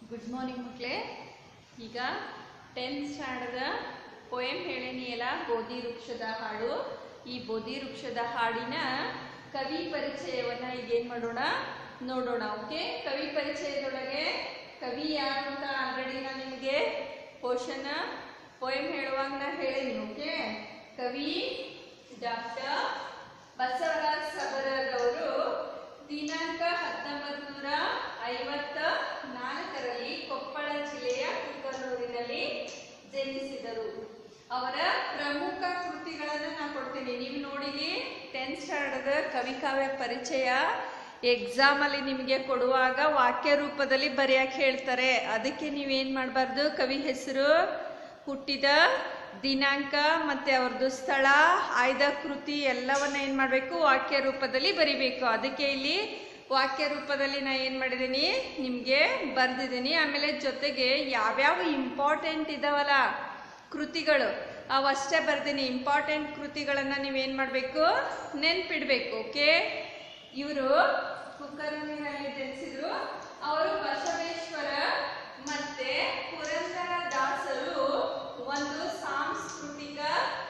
good morning ಮಕ್ಕಳೇ ಈಗ tenth standard poem ಹೇಳೇನಿಯಲ್ಲ ಬೋಧಿ ವೃಕ್ಷದ ಹಾಡು ಈ ಬೋಧಿ ವೃಕ್ಷದ ಹಾಡಿನ ಕವಿ ಪರಿಚಯವನ್ನ ಈಗ ಏನ್ ಮಾಡೋಣ ನೋಡೋಣ ಓಕೆ ಕವಿ ಪರಿಚಯದೊಳಗೆ ಕವಿ ಯಾರು ಅಂತ ಆಲ್ರೆಡಿ ನಾನು ನಿಮಗೆ ಪೋಷನ್ ಪೊಯಮ್ ಹೇಳುವಾಗ ನಾ ಹೇಳೀನಿ ಓಕೆ ಕವಿ ಡಾಕ್ಟರ್ ಬಸವರಾಜ್ ಸಬರದವರು ದಿನಾಂಕ ಹತ್ತೊಂಬತ್ತು ನೂರ ಐವತ್ತ ನಾಲ್ಕರಲ್ಲಿ ಕೊಪ್ಪಳ ಜಿಲ್ಲೆಯ ಕುಕ್ಕನೂರಿನಲ್ಲಿ ಜನಿಸಿದರು ಅವರ ಪ್ರಮುಖ ಕೃತಿಗಳನ್ನು ನಾನು ಕೊಡ್ತೀನಿ ನೀವು ನೋಡಿಲಿ ಟೆಂತ್ ಸ್ಟ್ಯಾಂಡರ್ಡ್ ಕವಿ ಕಾವ್ಯ ಪರಿಚಯ ಎಕ್ಸಾಮ್ ಅಲ್ಲಿ ನಿಮಗೆ ಕೊಡುವಾಗ ವಾಕ್ಯ ರೂಪದಲ್ಲಿ ಬರೆಯಕ್ಕೆ ಹೇಳ್ತಾರೆ ಅದಕ್ಕೆ ನೀವೇನ್ ಮಾಡಬಾರ್ದು ಕವಿ ಹೆಸರು ಹುಟ್ಟಿದ ದಿನಾಂಕ ಮತ್ತೆ ಅವ್ರದ್ದು ಸ್ಥಳ ಆಯ್ದ ಕೃತಿ ಎಲ್ಲವನ್ನ ಏನ್ ಮಾಡಬೇಕು ವಾಕ್ಯ ರೂಪದಲ್ಲಿ ಬರಿಬೇಕು ಅದಕ್ಕೆ ಇಲ್ಲಿ ವಾಕ್ಯ ರೂಪದಲ್ಲಿ ನಾ ಏನ್ ಮಾಡಿದ್ದೀನಿ ನಿಮಗೆ ಬರ್ದಿದ್ದೀನಿ ಆಮೇಲೆ ಜೊತೆಗೆ ಯಾವ್ಯಾವ ಇಂಪಾರ್ಟೆಂಟ್ ಇದಾವಲ್ಲ ಕೃತಿಗಳು ಅವಷ್ಟೇ ಬರ್ತೀನಿ ಇಂಪಾರ್ಟೆಂಟ್ ಕೃತಿಗಳನ್ನ ನೀವೇನ್ ಮಾಡಬೇಕು ನೆನ್ಪಿಡ್ಬೇಕು ಓಕೆ ಇವರು ಕುಕ್ಕರೂರಿನಲ್ಲಿ ಜನಿಸಿದ್ರು ಅವರು ಬಸವೇಶ್ವರ ಮತ್ತೆ ಪುರಂದರ ದಾಸರು ಒಂದು ಸಾಂಸ್ಕೃತಿಕ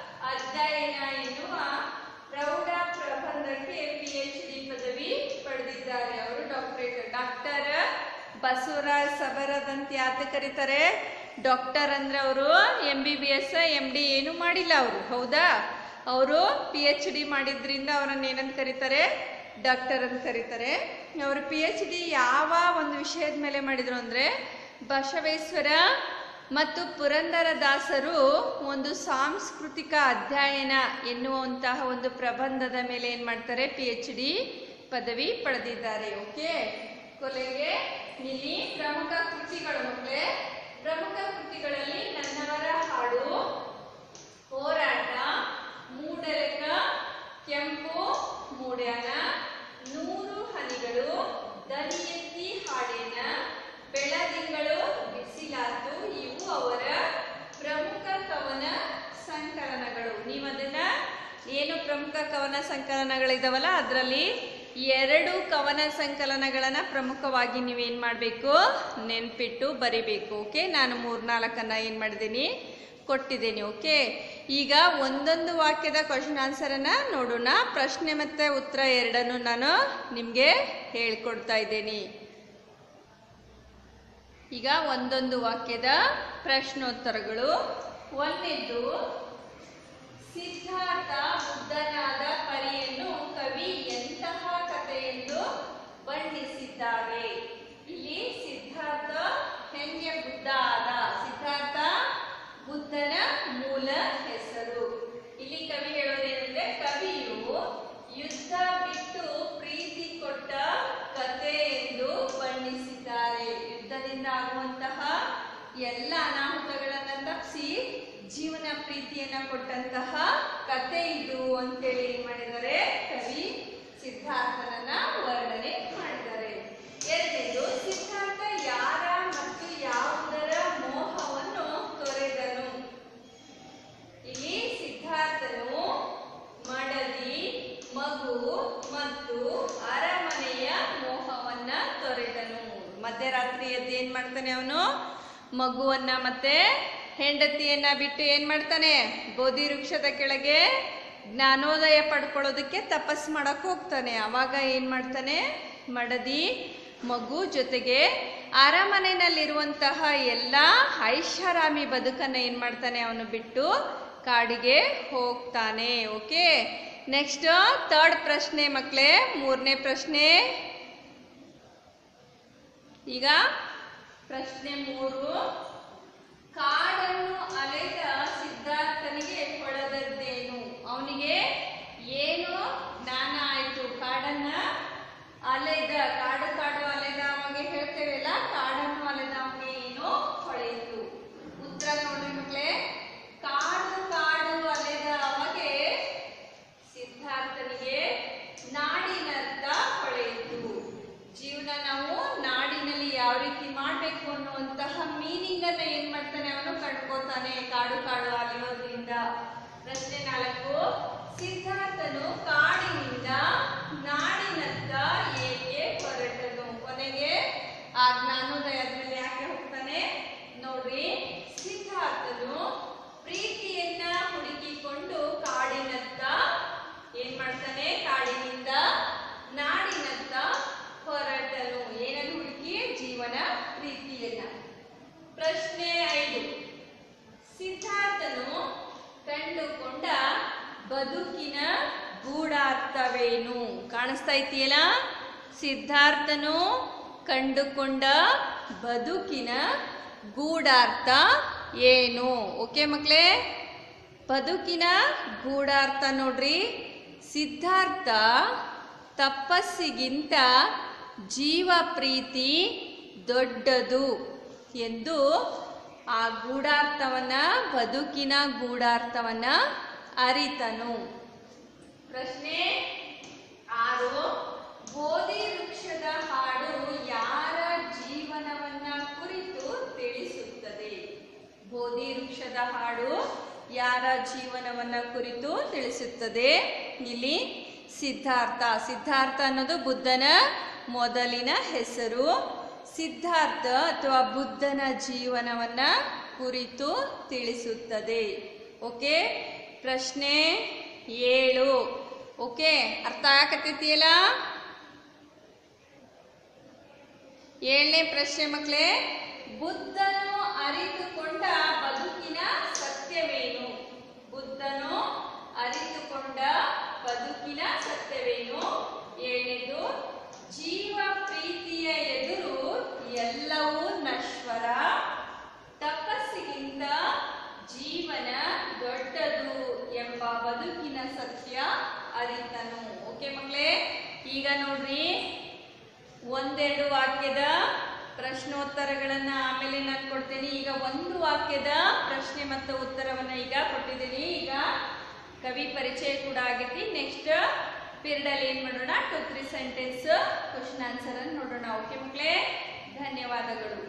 ಅಧ್ಯಯನ ಎನ್ನುವ ಪ್ರೌಢ ಪ್ರಬಂಧಕ್ಕೆ ಪಿ ಎಚ್ ಡಿ ಪದವಿ ಪಡೆದಿದ್ದಾರೆ ಅವರು ಡಾಕ್ಟರೇಟ್ ಡಾಕ್ಟರ್ ಬಸವರಾಜ್ ಸಬರದ್ ಅಂತ ಯಾತ ಕರೀತಾರೆ ಡಾಕ್ಟರ್ ಅಂದ್ರೆ ಅವರು M B B S M D ಏನು ಮಾಡಿಲ್ಲ ಅವರು ಹೌದಾ ಅವರು ಪಿ ಎಚ್ ಡಿ ಮಾಡಿದ್ರಿಂದ ಅವರನ್ನ ಏನಂತ ಕರೀತಾರೆ ಡಾಕ್ಟರ್ ಅಂತ ಕರೀತಾರೆ ಅವರು ಪಿ ಎಚ್ ಡಿ ಯಾವ ಒಂದು ವಿಷಯದ ಮೇಲೆ ಮಾಡಿದ್ರು ಅಂದ್ರೆ ಬಸವೇಶ್ವರ ಮತ್ತು ಪುರಂದರ ದಾಸರು ಒಂದು ಸಾಂಸ್ಕೃತಿಕ ಅಧ್ಯಯನ ಎನ್ನುವಂತಹ ಒಂದು ಪ್ರಬಂಧದ ಮೇಲೆ ಏನ್ ಮಾಡ್ತಾರೆ ಪಿ ಎಚ್ ಡಿ ಪದವಿ ಪಡೆದಿದ್ದಾರೆ ಓಕೆ ಕೊನೆಗೆ ಇಲ್ಲಿ ಪ್ರಮುಖ ಕೃತಿಗಳು ಮಕ್ಕಳೇ ಪ್ರಮುಖ ಕೃತಿಗಳಲ್ಲಿ ನನ್ನವರ ಹಾಡು ಹೋರಾಟ ಮೂಡಲಕ ಕೆಂಪು ಮೂಡ್ಯಾನ ನೂರು ಹನಿಗಳು ದನಿ ಎತ್ತಿ ಹಾಡೇನ ಬೆಳದಿಂಗಳು ಬಿಸಿಲಾತು ಇವು ಅವರ ಪ್ರಮುಖ ಕವನ ಸಂಕಲನಗಳು ನೀವು ಅದನ್ನ ಏನು ಪ್ರಮುಖ ಕವನ ಸಂಕಲನಗಳಿದಾವಲ್ಲ ಅದರಲ್ಲಿ ಎರಡು ಕವನ ಸಂಕಲನಗಳನ್ನ ಪ್ರಮುಖವಾಗಿ ನೀವೇನ್ ಮಾಡಬೇಕು ನೆನ್ಪಿಟ್ಟು ಬರಿಬೇಕು ಓಕೆ ನಾನು ಮೂರ್ನಾಲ್ಕನ್ನ ಏನ್ ಮಾಡಿದ್ದೀನಿ ಕೊಟ್ಟಿದ್ದೀನಿ ಓಕೆ ಈಗ ಒಂದೊಂದು ವಾಕ್ಯದ ಕ್ವಶನ್ ಆನ್ಸರನ್ನ ನೋಡೋಣ ಪ್ರಶ್ನೆ ಮತ್ತೆ ಉತ್ತರ ಎರಡನ್ನು ನಾನು ನಿಮಗೆ ಹೇಳ್ಕೊಡ್ತಾ ಇದ್ದೀನಿ ಈಗ ಒಂದೊಂದು ವಾಕ್ಯದ ಪ್ರಶ್ನೋತ್ತರಗಳು ಒಂದನೇದು ಸಿದ್ಧಾರ್ಥ ಬುದ್ಧನಾದ ಪರಿಯನ್ನು ಕವಿ ಎಂತಹ ಕಥೆಯೆಂದು ಬಣ್ಣಿಸಿದ್ದಾರೆ ಇಲ್ಲಿ ಸಿದ್ಧಾರ್ಥ ಹೆಂಗೆ ಬುದ್ಧ ಆದ ಸಿದ್ಧಾರ್ಥ ಬುದ್ಧನ ಮೂಲ ಹೆಸರು ಇಲ್ಲಿ ಕವಿ ಹೇಳೋದೇನೆಂದ್ರೆ ಕವಿಯು ಯುದ್ಧ ಬಿಟ್ಟು ಪ್ರೀತಿ ಕೊಟ್ಟ ಕಥೆ ಎಂದು ಬಣ್ಣಿಸಿದ್ದಾರೆ ಯುದ್ಧದಿಂದ ಆಗುವಂತಹ ಎಲ್ಲ ಅನಾಹುತಗಳನ್ನ ತಪ್ಪಿಸಿ ಜೀವನ ಪ್ರೀತಿಯನ್ನ ಕೊಟ್ಟಂತಹ ಕತೆ ಇದು ಅಂತೇಳಿ ಏನ್ ಮಾಡಿದ್ದಾರೆ ಕವಿ ಸಿದ್ಧಾರ್ಥನನ್ನ ವರ್ಣನೆ ಮಾಡಿದ್ದಾರೆ ಎರಡನೇದು ಸಿದ್ಧಾರ್ಥ ಯಾರ ಮತ್ತು ಯಾವುದರ ಮೋಹವನ್ನು ತೊರೆದನು ಇಲ್ಲಿ ಸಿದ್ಧಾರ್ಥನು ಮಡದಿ ಮಗು ಮತ್ತು ಅರಮನೆಯ ಮೋಹವನ್ನ ತೊರೆದನು ಮಧ್ಯರಾತ್ರಿ ಎದ್ದು ಏನ್ ಮಾಡ್ತಾನೆ ಅವನು ಮಗುವನ್ನ ಮತ್ತೆ ಹೆಂಡತಿಯನ್ನ ಬಿಟ್ಟು ಏನ್ ಮಾಡ್ತಾನೆ ಬೋಧಿ ವೃಕ್ಷದ ಕೆಳಗೆ ಜ್ಞಾನೋದಯ ಪಡ್ಕೊಳ್ಳೋದಕ್ಕೆ ತಪಸ್ ಮಾಡಕ್ ಹೋಗ್ತಾನೆ ಅವಾಗ ಏನ್ ಮಾಡ್ತಾನೆ ಮಡದಿ ಮಗು ಜೊತೆಗೆ ಅರಮನೆಯಲ್ಲಿರುವಂತಹ ಎಲ್ಲ ಐಷಾರಾಮಿ ಬದುಕನ್ನ ಏನ್ ಮಾಡ್ತಾನೆ ಅವನು ಬಿಟ್ಟು ಕಾಡಿಗೆ ಹೋಗ್ತಾನೆ ಓಕೆ ನೆಕ್ಸ್ಟ್ ಥರ್ಡ್ ಪ್ರಶ್ನೆ ಮಕ್ಕಳೇ ಮೂರನೇ ಪ್ರಶ್ನೆ ಈಗ ಪ್ರಶ್ನೆ ಮೂರು ಕಾಡನ್ನು ಅಲೆದ ಸಿದ್ಧಾರ್ಥನಿಗೆ ಹೊಳೆದದ್ದೇನು ಅವನಿಗೆ ಏನು ಜ್ಞಾನ ಆಯ್ತು ಕಾಡನ್ನ ಅಲೆದ ಕಾಡು ಕಾಡು ಅಲೆದ ಅವನಿಗೆ ಹೇಳ್ತೇವಲ್ಲ ಕಾಡನ್ನು ಅಲೆದ ಅವನಿಗೆ ಏನು ಹೊಳೆಯಿತು ಉತ್ತರ ನೋಡ್ರಿ ಮಕ್ಕಳೇ ಕಾಡು ಕಾಡು ಅಲೆದ ಅಮಗೆ ಸಿದ್ಧಾರ್ಥನಿಗೆ ನಾಡಿನತ್ತ ಹೊಳೆಯಿತು ಜೀವನ ನಾವು ನಾಡಿನಲ್ಲಿ ಯಾವ ರೀತಿ ಮಾಡಬೇಕು ಅನ್ನುವಂತಹ ಮೀನಿಂಗ್ ಅನ್ನ ಏನ್ ಮಾಡ್ತಾನೆ ಅವನು ಕಂಡ್ಕೋತಾನೆ ಕಾಡು ಕಾಡು ಅಲಿಯೋದ್ರಿಂದ ಪ್ರಶ್ನೆ ನಾಲ್ಕು ಸಿದ್ಧಾರ್ಥನು ಕಾಡಿನಿಂದ ನಾಡಿನತ್ತ ಏಕೆ ಹೊರಟನು ಕೊನೆಗೆ ಆ ಜ್ಞಾನೋದಯ ಆದ್ಮೇಲೆ ಯಾಕೆ ಕಾಣಿಸ್ತಾ ಇದೆಯಲ್ಲ ಸಿದ್ಧಾರ್ಥನು ಕಂಡುಕೊಂಡ ಬದುಕಿನ ಗೂಢಾರ್ಥ ಏನು ಓಕೆ ಮಕ್ಕಳೇ ಬದುಕಿನ ಗೂಢಾರ್ಥ ನೋಡ್ರಿ ಸಿದ್ಧಾರ್ಥ ತಪಸ್ಸಿಗಿಂತ ಜೀವ ಪ್ರೀತಿ ದೊಡ್ಡದು ಎಂದು ಆ ಗೂಢಾರ್ಥವನ್ನ ಬದುಕಿನ ಗೂಢಾರ್ಥವನ್ನ ಅರಿತನು ಪ್ರಶ್ನೆ ಆರು ಬೋಧಿ ವೃಕ್ಷದ ಹಾಡು ಯಾರ ಜೀವನವನ್ನ ಕುರಿತು ತಿಳಿಸುತ್ತದೆ ಬೋಧಿ ವೃಕ್ಷದ ಹಾಡು ಯಾರ ಜೀವನವನ್ನ ಕುರಿತು ತಿಳಿಸುತ್ತದೆ ಇಲ್ಲಿ ಸಿದ್ಧಾರ್ಥ ಸಿದ್ಧಾರ್ಥ ಅನ್ನೋದು ಬುದ್ಧನ ಮೊದಲಿನ ಹೆಸರು ಸಿದ್ಧಾರ್ಥ ಅಥವಾ ಬುದ್ಧನ ಜೀವನವನ್ನ ಕುರಿತು ತಿಳಿಸುತ್ತದೆ ಓಕೆ ಪ್ರಶ್ನೆ ಏಳು ಓಕೆ ಅರ್ಥ ಆಗಕತ್ತೈತಿಯಲ್ಲ ಏಳನೇ ಪ್ರಶ್ನೆ ಮಕ್ಕಳೇ ಬುದ್ಧನು ಅರಿತುಕೊಂಡ ಬದುಕಿನ ಸತ್ಯವೇನು ಬುದ್ಧನು ಅರಿತುಕೊಂಡ ಬದುಕಿನ ಸತ್ಯವೇನು ಏಳನೇದು ಜೀವ ಪ್ರೀತಿಯ ಎದುರು ಎಲ್ಲವೂ ನಶ್ವರ ತಪಸ್ಸಿಗಿಂತ ಜೀವನ ದೊಡ್ಡದು ಎಂಬ ಬದುಕಿನ ಸತ್ಯ ಅರಿತನು ಓಕೆ ಮಕ್ಕಳೇ ಈಗ ನೋಡ್ರಿ ಒಂದೆರಡು ವಾಕ್ಯದ ಪ್ರಶ್ನೋತ್ತರಗಳನ್ನ ಆಮೇಲೆ ನಾನು ಕೊಡ್ತೇನೆ ಈಗ ಒಂದು ವಾಕ್ಯದ ಪ್ರಶ್ನೆ ಮತ್ತು ಉತ್ತರವನ್ನ ಈಗ ಕೊಟ್ಟಿದ್ದೀನಿ ಈಗ ಕವಿ ಪರಿಚಯ ಕೂಡ ಆಗೈತಿ ನೆಕ್ಸ್ಟ್ ಪೀರಿಯಡ್ ಅಲ್ಲಿ ಏನ್ ಮಾಡೋಣ two three sentence question answer ಅನ್ನು ನೋಡೋಣ ಓಕೆ ಮಕ್ಕಳೇ ಧನ್ಯವಾದಗಳು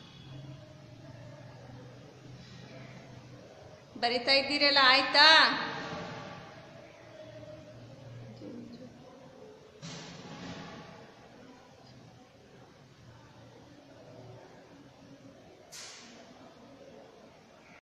ಬರಿತಾ ಇದ್ದೀರಲ್ಲ ಆಯ್ತಾ